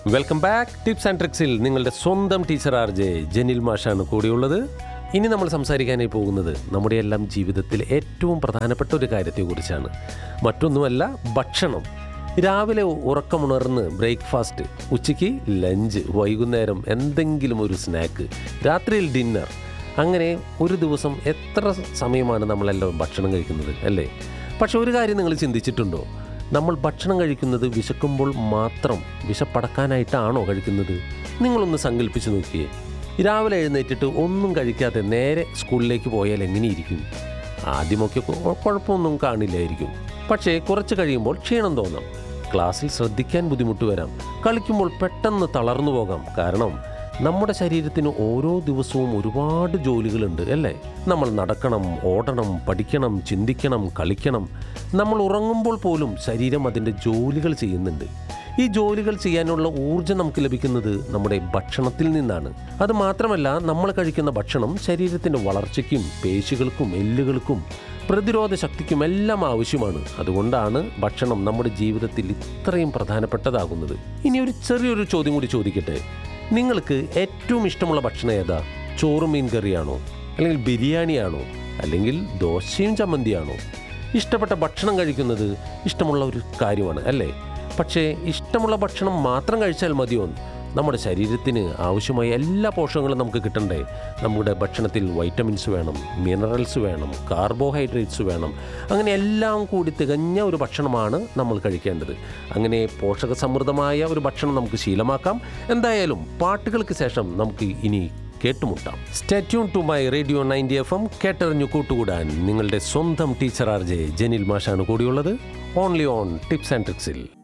welcome back tips and ട്രിക്സിൽ നിങ്ങളുടെ സ്വന്തം ടീച്ചർ ആർ ജെ ജനിൽ മാഷാണ് കൂടിയുള്ളത് ഇനി നമ്മൾ സംസാരിക്കാനായി പോകുന്നത് നമ്മുടെ എല്ലാം ജീവിതത്തിൽ ഏറ്റവും പ്രധാനപ്പെട്ട ഒരു കാര്യത്തെക്കുറിച്ചാണ് മറ്റൊന്നുമല്ല ഭക്ഷണം രാവിലെ ഉറക്കമുണർന്ന് ബ്രേക്ക്ഫാസ്റ്റ് ഉച്ചയ്ക്ക് ലഞ്ച് വൈകുന്നേരം എന്തെങ്കിലും ഒരു സ്നാക്ക് രാത്രിയിൽ ഡിന്നർ അങ്ങനെ ഒരു ദിവസം എത്ര സമയമാണ് നമ്മളെല്ലാം ഭക്ഷണം കഴിക്കുന്നത് അല്ലേ പക്ഷെ ഒരു കാര്യം നിങ്ങൾ ചിന്തിച്ചിട്ടുണ്ടോ നമ്മൾ ഭക്ഷണം കഴിക്കുന്നത് വിശക്കുമ്പോൾ മാത്രം വിശപ്പടക്കാനായിട്ടാണോ കഴിക്കുന്നത് നിങ്ങളൊന്ന് സങ്കല്പിച്ച് നോക്കിയേ രാവിലെ എഴുന്നേറ്റിട്ട് ഒന്നും കഴിക്കാതെ നേരെ സ്കൂളിലേക്ക് പോയാൽ എങ്ങനെയിരിക്കും ആദ്യമൊക്കെ കൊ- കുഴപ്പമൊന്നും കാണില്ലായിരിക്കും പക്ഷേ കുറച്ച് കഴിയുമ്പോൾ ക്ഷീണം തോന്നാം ക്ലാസ്സിൽ ശ്രദ്ധിക്കാൻ ബുദ്ധിമുട്ട് വരാം കളിക്കുമ്പോൾ പെട്ടെന്ന് തളർന്നു പോകാം കാരണം നമ്മുടെ ശരീരത്തിന് ഓരോ ദിവസവും ഒരുപാട് ജോലികളുണ്ട് അല്ലേ നമ്മൾ നടക്കണം ഓടണം പഠിക്കണം ചിന്തിക്കണം കളിക്കണം നമ്മൾ ഉറങ്ങുമ്പോൾ പോലും ശരീരം അതിൻ്റെ ജോലികൾ ചെയ്യുന്നുണ്ട് ഈ ജോലികൾ ചെയ്യാനുള്ള ഊർജ്ജം നമുക്ക് ലഭിക്കുന്നത് നമ്മുടെ ഭക്ഷണത്തിൽ നിന്നാണ് അത് മാത്രമല്ല നമ്മൾ കഴിക്കുന്ന ഭക്ഷണം ശരീരത്തിൻ്റെ വളർച്ചയ്ക്കും പേശികൾക്കും എല്ലുകൾക്കും പ്രതിരോധ ശക്തിക്കും എല്ലാം ആവശ്യമാണ് അതുകൊണ്ടാണ് ഭക്ഷണം നമ്മുടെ ജീവിതത്തിൽ ഇത്രയും പ്രധാനപ്പെട്ടതാകുന്നത് ഇനി ഒരു ചെറിയൊരു ചോദ്യം കൂടി ചോദിക്കട്ടെ നിങ്ങൾക്ക് ഏറ്റവും ഇഷ്ടമുള്ള ഭക്ഷണം ഏതാ ചോറും മീൻ കറിയാണോ അല്ലെങ്കിൽ ബിരിയാണിയാണോ അല്ലെങ്കിൽ ദോശയും ചമ്മന്തിയാണോ ഇഷ്ടപ്പെട്ട ഭക്ഷണം കഴിക്കുന്നത് ഇഷ്ടമുള്ള ഒരു കാര്യമാണ് അല്ലേ പക്ഷേ ഇഷ്ടമുള്ള ഭക്ഷണം മാത്രം കഴിച്ചാൽ മതിയോ നമ്മുടെ ശരീരത്തിന് ആവശ്യമായ എല്ലാ പോഷകങ്ങളും നമുക്ക് കിട്ടണ്ടേ നമ്മുടെ ഭക്ഷണത്തിൽ വൈറ്റമിൻസ് വേണം മിനറൽസ് വേണം കാർബോഹൈഡ്രേറ്റ്സ് വേണം അങ്ങനെ എല്ലാം കൂടി തികഞ്ഞ ഒരു ഭക്ഷണമാണ് നമ്മൾ കഴിക്കേണ്ടത് അങ്ങനെ പോഷക സമൃദ്ധമായ ഒരു ഭക്ഷണം നമുക്ക് ശീലമാക്കാം എന്തായാലും പാട്ടുകൾക്ക് ശേഷം നമുക്ക് ഇനി കേട്ടുമുട്ടാം stay tuned to my radio ninety F M കേട്ടറിഞ്ഞു കൂട്ടുകൂടാൻ നിങ്ങളുടെ സ്വന്തം ടീച്ചർ ആർ ജെ ജനിൽ മാഷാണ് കൂടിയുള്ളത് ഓൺലി ഓൺ ടിപ്സ് ആൻഡ് ട്രിക്സിൽ